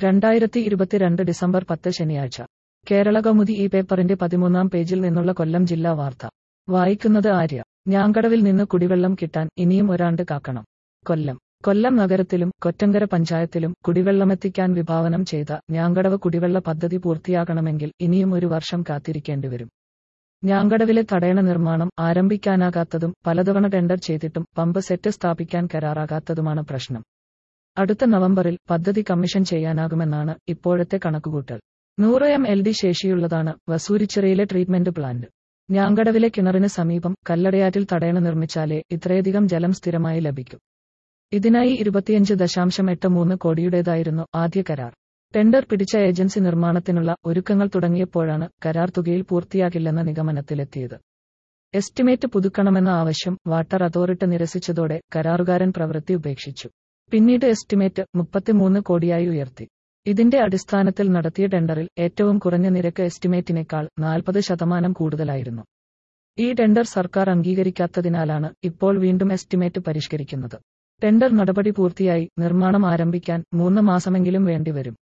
രണ്ടായിരത്തി ഇരുപത്തിരണ്ട് ഡിസംബർ പത്ത് ശനിയാഴ്ച കേരള കൗമുദി ഈ പേപ്പറിന്റെ പതിമൂന്നാം പേജിൽ നിന്നുള്ള കൊല്ലം ജില്ലാ വാർത്ത വായിക്കുന്നത് ആര്യ ഞാങ്കടവിൽ നിന്ന് കുടിവെള്ളം കിട്ടാൻ ഇനിയും ഒരാണ്ട് കാക്കണം കൊല്ലം കൊല്ലം നഗരത്തിലും കൊറ്റങ്കര പഞ്ചായത്തിലും കുടിവെള്ളമെത്തിക്കാൻ വിഭാവനം ചെയ്ത ഞാങ്കടവ് കുടിവെള്ള പദ്ധതി പൂർത്തിയാകണമെങ്കിൽ ഇനിയും ഒരു വർഷം കാത്തിരിക്കേണ്ടിവരും ഞാങ്കടവിലെ തടയണ നിർമ്മാണം ആരംഭിക്കാനാകാത്തതും പലതവണ ടെൻഡർ ചെയ്തിട്ടും പമ്പ് സെറ്റ് സ്ഥാപിക്കാൻ കരാറാകാത്തതുമാണ് പ്രശ്നം അടുത്ത നവംബറിൽ പദ്ധതി കമ്മീഷൻ ചെയ്യാനാകുമെന്നാണ് ഇപ്പോഴത്തെ കണക്കുകൂട്ടൽ നൂറ് എം എൽ ഡി ശേഷിയുള്ളതാണ് വസൂരിച്ചിറയിലെ ട്രീറ്റ്മെന്റ് പ്ലാന്റ് ഞാങ്കടവിലെ കിണറിന് സമീപം കല്ലടയാറ്റിൽ തടയണ നിർമ്മിച്ചാലേ ഇത്രയധികം ജലം സ്ഥിരമായി ലഭിക്കും ഇതിനായി ഇരുപത്തിയഞ്ച് ദശാംശം എട്ട് മൂന്ന് കോടിയുടേതായിരുന്നു ആദ്യ കരാർ ടെൻഡർ പിടിച്ച ഏജൻസി നിർമ്മാണത്തിനുള്ള ഒരുക്കങ്ങൾ തുടങ്ങിയപ്പോഴാണ് കരാർ തുകയിൽ പൂർത്തിയാകില്ലെന്ന നിഗമനത്തിലെത്തിയത് എസ്റ്റിമേറ്റ് പുതുക്കണമെന്ന ആവശ്യം വാട്ടർ അതോറിറ്റി നിരസിച്ചതോടെ കരാറുകാരൻ പ്രവൃത്തി ഉപേക്ഷിച്ചു പിന്നീട് എസ്റ്റിമേറ്റ് മുപ്പത്തിമൂന്ന് കോടിയായി ഉയർത്തി ഇതിന്റെ അടിസ്ഥാനത്തിൽ നടത്തിയ ടെൻഡറിൽ ഏറ്റവും കുറഞ്ഞ നിരക്ക് എസ്റ്റിമേറ്റിനേക്കാൾ നാൽപ്പത് ശതമാനം കൂടുതലായിരുന്നു ഈ ടെൻഡർ സർക്കാർ അംഗീകരിക്കാത്തതിനാലാണ് ഇപ്പോൾ വീണ്ടും എസ്റ്റിമേറ്റ് പരിഷ്കരിക്കുന്നത് ടെൻഡർ നടപടി പൂർത്തിയായി നിർമ്മാണം ആരംഭിക്കാൻ മൂന്ന് മാസമെങ്കിലും വേണ്ടിവരും